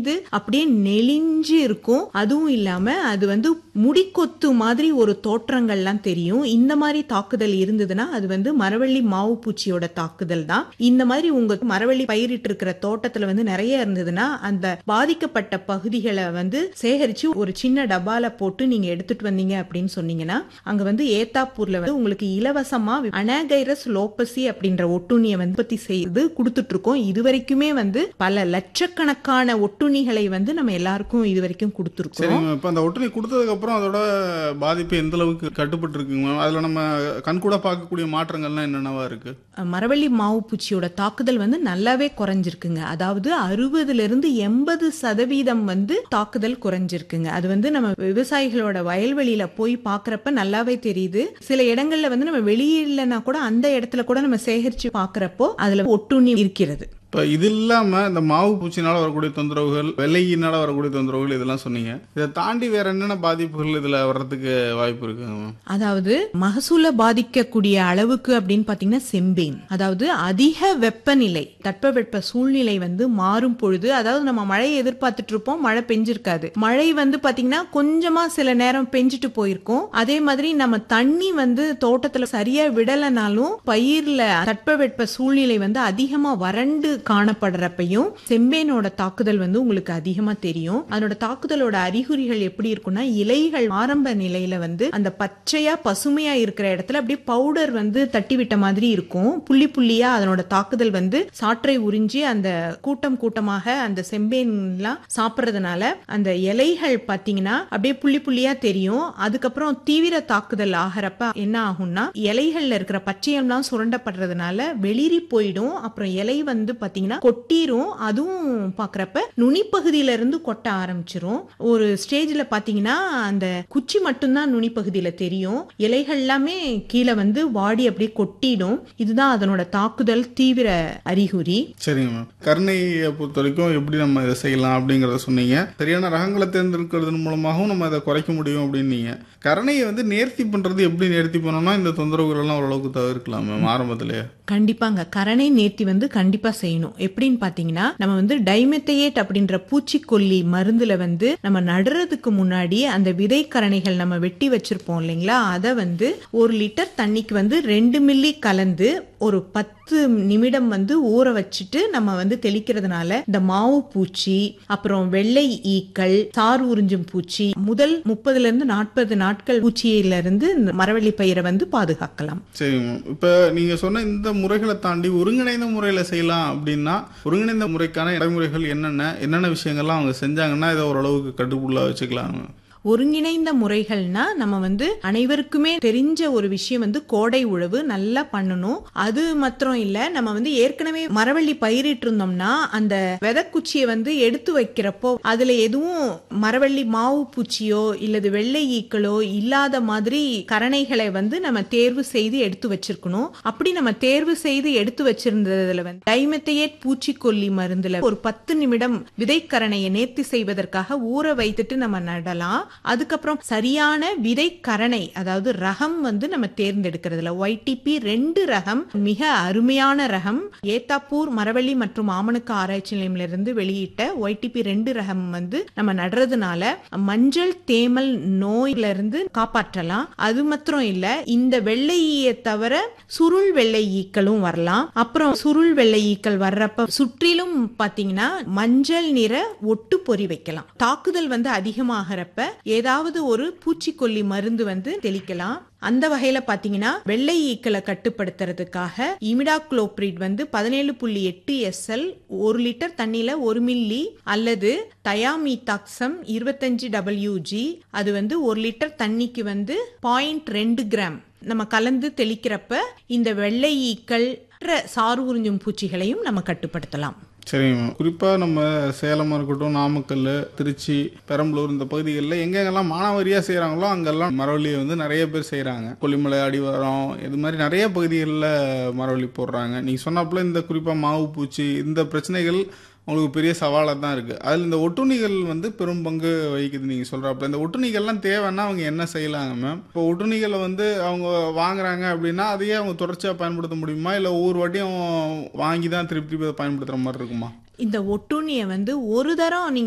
வந்து அப்படியே நெளிஞ்சு இருக்கும் அதுவும் இல்லாம அது வந்து முடிக்கொத்து மாதிரி ஒரு தோற்றங்கள்லாம் தெரியும் இந்த மாதிரி தாக்குதல் இருந்ததுன்னா அது வந்து மரவள்ளி மாவு பூச்சியோட தாக்குதல் தான் இந்த மாதிரி உங்க மரவள்ளி பயிரிட்டு இருக்கிற தோட்டத்துல வந்து நிறைய இருந்ததுன்னா அந்த பாதிக்கப்பட்ட பகுதிகளை வந்து சேகரிச்சு ஒரு சின்ன டப்பால போட்டு நீங்க எடுத்துட்டு வந்தீங்க அப்படின்னு சொன்னீங்கன்னா அங்க வந்து ஏத்தாப்பூர்ல வந்து உங்களுக்கு இலவசமா அனாகைரஸ் லோப்பசி அப்படின்ற ஒட்டுண்ணியை வந்து உற்பத்தி செய்து கொடுத்துட்டு இருக்கோம் இது வரைக்குமே வந்து பல லட்சக்கணக்கான ஒட்டுண்ணிகளை வந்து நம்ம எல்லாருக்கும் இது வரைக்கும் கொடுத்துருக்கோம் சரிங்க இப்போ அந்த ஒட்டுணி கொடுத்ததுக்கு அப்புறம் அதோட பாதிப்பு எந்த அளவுக்கு கட்டுப்பட்டு இருக்குங்க மேம் அதில் நம்ம கண்கூட பார்க்கக்கூடிய மாற்றங்கள்லாம் என்னென்னவா இருக்கு மரவள்ளி மாவு பூச்சியோட தாக்குதல் வந்து நல்லாவே குறைஞ்சிருக்குங்க அதாவது அறுபதுல இருந்து எண்பது சதவீதம் வந்து தாக்குதல் குறைஞ்சிருக்குங்க அது வந்து நம்ம விவசாயிகளோட வயல்வெளியில போய் பாக்குறப்ப நல்லாவே தெரியுது சில இடங்கள்ல வந்து நம்ம வெளியிலனா கூட அந்த இடத்துல கூட நம்ம சேகரிச்சு பாக்குறப்போ அதுல ஒட்டுண்ணி இருக்கிறது இப்போ இது இல்லாமல் இந்த மாவு பூச்சினால வரக்கூடிய தொந்தரவுகள் வெள்ளையினால வரக்கூடிய தொந்தரவுகள் இதெல்லாம் சொன்னீங்க இதை தாண்டி வேற என்னென்ன பாதிப்புகள் இதில் வர்றதுக்கு வாய்ப்பு இருக்குங்க மேம் அதாவது மகசூலை பாதிக்கக்கூடிய அளவுக்கு அப்படின்னு பாத்தீங்கன்னா செம்பேன் அதாவது அதிக வெப்பநிலை தட்பவெப்ப சூழ்நிலை வந்து மாறும் பொழுது அதாவது நம்ம மழையை எதிர்பார்த்துட்டு இருப்போம் மழை பெஞ்சிருக்காது மழை வந்து பாத்தீங்கன்னா கொஞ்சமா சில நேரம் பெஞ்சிட்டு போயிருக்கும் அதே மாதிரி நம்ம தண்ணி வந்து தோட்டத்துல சரியா விடலைனாலும் பயிர்ல தட்பவெப்ப சூழ்நிலை வந்து அதிகமா வறண்டு காணப்படுறப்பையும் செம்பேனோட தாக்குதல் வந்து உங்களுக்கு அதிகமா தெரியும் அதனோட தாக்குதலோட அறிகுறிகள் எப்படி இருக்கும்னா இலைகள் ஆரம்ப நிலையில வந்து அந்த பச்சையா பசுமையா இருக்கிற இடத்துல அப்படியே பவுடர் வந்து தட்டி விட்ட மாதிரி இருக்கும் புள்ளி புள்ளியா அதனோட தாக்குதல் வந்து சாற்றை உறிஞ்சி அந்த கூட்டம் கூட்டமாக அந்த செம்பேன்லாம் சாப்பிட்றதுனால அந்த இலைகள் பாத்தீங்கன்னா அப்படியே புள்ளி புள்ளியா தெரியும் அதுக்கப்புறம் தீவிர தாக்குதல் ஆகிறப்ப என்ன ஆகும்னா இலைகள்ல இருக்கிற பச்சையம்லாம் சுரண்டப்படுறதுனால வெளிரி போயிடும் அப்புறம் இலை வந்து பாத்தீங்கன்னா கொட்டிரும் அதுவும் பாக்குறப்ப நுனிப்பகுதியில இருந்து கொட்ட ஆரம்பிச்சிரும் ஒரு ஸ்டேஜ்ல பாத்தீங்கன்னா அந்த குச்சி மட்டும்தான் நுனிப்பகுதியில தெரியும் இலைகள் எல்லாமே கீழே வந்து வாடி அப்படியே கொட்டிடும் இதுதான் அதனோட தாக்குதல் தீவிர அறிகுறி சரிங்க மேம் கருணையை பொறுத்த வரைக்கும் எப்படி நம்ம இதை செய்யலாம் அப்படிங்கிறத சொன்னீங்க சரியான ரகங்களை தேர்ந்தெடுக்கிறதன் மூலமாகவும் நம்ம இதை குறைக்க முடியும் அப்படின்னீங்க கருணையை வந்து நேர்த்தி பண்ணுறது எப்படி நேர்த்தி பண்ணோம்னா இந்த தொந்தரவுகள் எல்லாம் ஓரளவுக்கு தவிர்க்கலாம் மேம் ஆரம்பத்திலேயே கண்டிப்பாங்க கரணை நேர்த்தி வந்து கண்டிப்பா செய்யணும் எப்படின்னு பாத்தீங்கன்னா நம்ம வந்து டைமெத்தையேட் அப்படின்ற பூச்சிக்கொல்லி மருந்துல வந்து நம்ம நடுறதுக்கு முன்னாடி அந்த விதை கரணைகள் நம்ம வெட்டி வச்சிருப்போம் இல்லைங்களா அதை வந்து ஒரு லிட்டர் தண்ணிக்கு வந்து ரெண்டு மில்லி கலந்து ஒரு பத்து நிமிடம் வந்து ஊற வச்சுட்டு நம்ம வந்து தெளிக்கிறதுனால இந்த மாவு பூச்சி அப்புறம் வெள்ளை ஈக்கள் சாறு உறிஞ்சும் பூச்சி முதல் முப்பதுல இருந்து நாற்பது நாட்கள் பூச்சியில இருந்து இந்த மரவள்ளி பயிரை வந்து பாதுகாக்கலாம் சரிங்க மேம் இப்போ நீங்கள் சொன்ன இந்த முறைகளை தாண்டி ஒருங்கிணைந்த முறையில் செய்யலாம் அப்படின்னா ஒருங்கிணைந்த முறைக்கான நடைமுறைகள் என்னென்ன என்னென்ன விஷயங்கள்லாம் அவங்க செஞ்சாங்கன்னா இதை ஓரளவுக்கு கட்டுக்குள்ள வச்சுக்கலாம் ஒருங்கிணைந்த முறைகள்னா நம்ம வந்து அனைவருக்குமே தெரிஞ்ச ஒரு விஷயம் வந்து கோடை உழவு நல்லா பண்ணணும் அது மாத்திரம் இல்ல நம்ம வந்து ஏற்கனவே மரவள்ளி பயிரிட்டு இருந்தோம்னா அந்த விதக்குச்சியை வந்து எடுத்து வைக்கிறப்போ அதுல எதுவும் மரவள்ளி மாவு பூச்சியோ இல்லது வெள்ளை ஈக்களோ இல்லாத மாதிரி கரணைகளை வந்து நம்ம தேர்வு செய்து எடுத்து வச்சிருக்கணும் அப்படி நம்ம தேர்வு செய்து எடுத்து வச்சிருந்ததுல வந்து டைமெத்தையேட் பூச்சிக்கொல்லி மருந்துல ஒரு பத்து நிமிடம் விதைக்கரணையை நேர்த்தி செய்வதற்காக ஊற வைத்துட்டு நம்ம நடலாம் அதுக்கப்புறம் சரியான விதை கரணை அதாவது ரகம் வந்து நம்ம தேர்ந்தெடுக்கிறதுல ஒய்டிபி ரெண்டு ரகம் மிக அருமையான ரகம் ஏத்தாப்பூர் மரவள்ளி மற்றும் ஆமணுக்கு ஆராய்ச்சி நிலையமிலிருந்து வெளியிட்ட ஒய்டிபி ரெண்டு ரகம் வந்து நம்ம நடுறதுனால மஞ்சள் தேமல் நோயில இருந்து காப்பாற்றலாம் அது மாத்திரம் இல்ல இந்த வெள்ளை ஈயை தவிர சுருள் வெள்ளை ஈக்களும் வரலாம் அப்புறம் சுருள் வெள்ளை ஈக்கள் வர்றப்ப சுற்றிலும் பாத்தீங்கன்னா மஞ்சள் நிற ஒட்டு பொறி வைக்கலாம் தாக்குதல் வந்து அதிகமாகிறப்ப ஏதாவது ஒரு பூச்சிக்கொல்லி மருந்து வந்து தெளிக்கலாம் அந்த வகையில பாத்தீங்கன்னா வெள்ளை ஈக்களை கட்டுப்படுத்துறதுக்காக இமிடாக்ளோப்ரிட் வந்து பதினேழு புள்ளி எட்டு எஸ்எல் ஒரு லிட்டர் தண்ணியில ஒரு மில்லி அல்லது தயாமீதாக்சம் இருபத்தஞ்சு டபிள்யூஜி அது வந்து ஒரு லிட்டர் தண்ணிக்கு வந்து பாயிண்ட் ரெண்டு கிராம் நம்ம கலந்து தெளிக்கிறப்ப இந்த வெள்ளை ஈக்கள் சாறு உறிஞ்சும் பூச்சிகளையும் நம்ம கட்டுப்படுத்தலாம் சரிங்க மேம் குறிப்பாக நம்ம சேலமாக இருக்கட்டும் நாமக்கல் திருச்சி பெரம்பலூர் இந்த பகுதிகளில் எங்கெங்கெல்லாம் மானாவாரியாக செய்கிறாங்களோ அங்கெல்லாம் மரவள்ளியை வந்து நிறைய பேர் செய்கிறாங்க கொல்லிமலை அடிவாரம் இது மாதிரி நிறைய பகுதிகளில் மரவள்ளி போடுறாங்க நீங்கள் சொன்னாப்புல இந்த குறிப்பாக மாவு பூச்சி இந்த பிரச்சனைகள் உங்களுக்கு பெரிய சவாலாக தான் இருக்குது அதில் இந்த ஒட்டுண்ணிகள் வந்து பெரும் பங்கு வகிக்குது நீங்கள் சொல்கிறாப்புல இந்த ஒட்டுண்ணிகள்லாம் தேவைன்னா அவங்க என்ன செய்யலாங்க மேம் இப்போ ஒட்டுண்ணிகளை வந்து அவங்க வாங்குறாங்க அப்படின்னா அதையே அவங்க தொடர்ச்சியாக பயன்படுத்த முடியுமா இல்லை ஒவ்வொரு வாட்டியும் வாங்கி தான் திருப்பி திருப்பி அதை பயன்படுத்துகிற மாதிரி இருக்குமா இந்த ஒட்டுண்ணியை வந்து ஒரு தரம் நீங்க